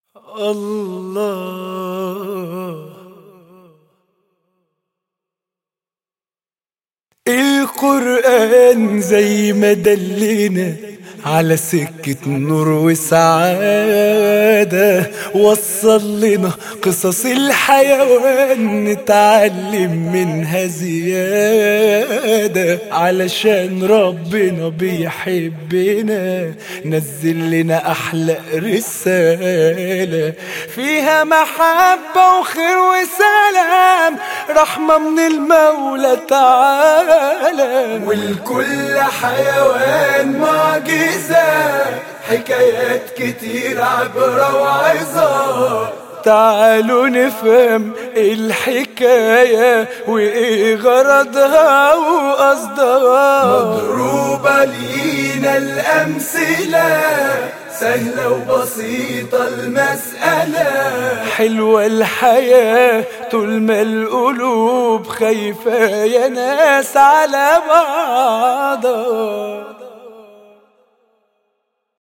الله القرآن زي ما دلنا على سكة نور وسعادة وصل لنا قصص الحيوان نتعلم منها زيادة علشان ربنا بيحبنا نزل لنا أحلى رسالة فيها محبة وخير وسلام رحمة من المولى تعالى والكل حيوان معجزة حكايات كتير عبرة وعظة تعالوا نفهم الحكاية وايه غرضها وقصدها مضروبة لينا الأمثلة سهلة وبسيطة المسألة حلوة الحياة طول ما القلوب خايفة يا ناس على بعض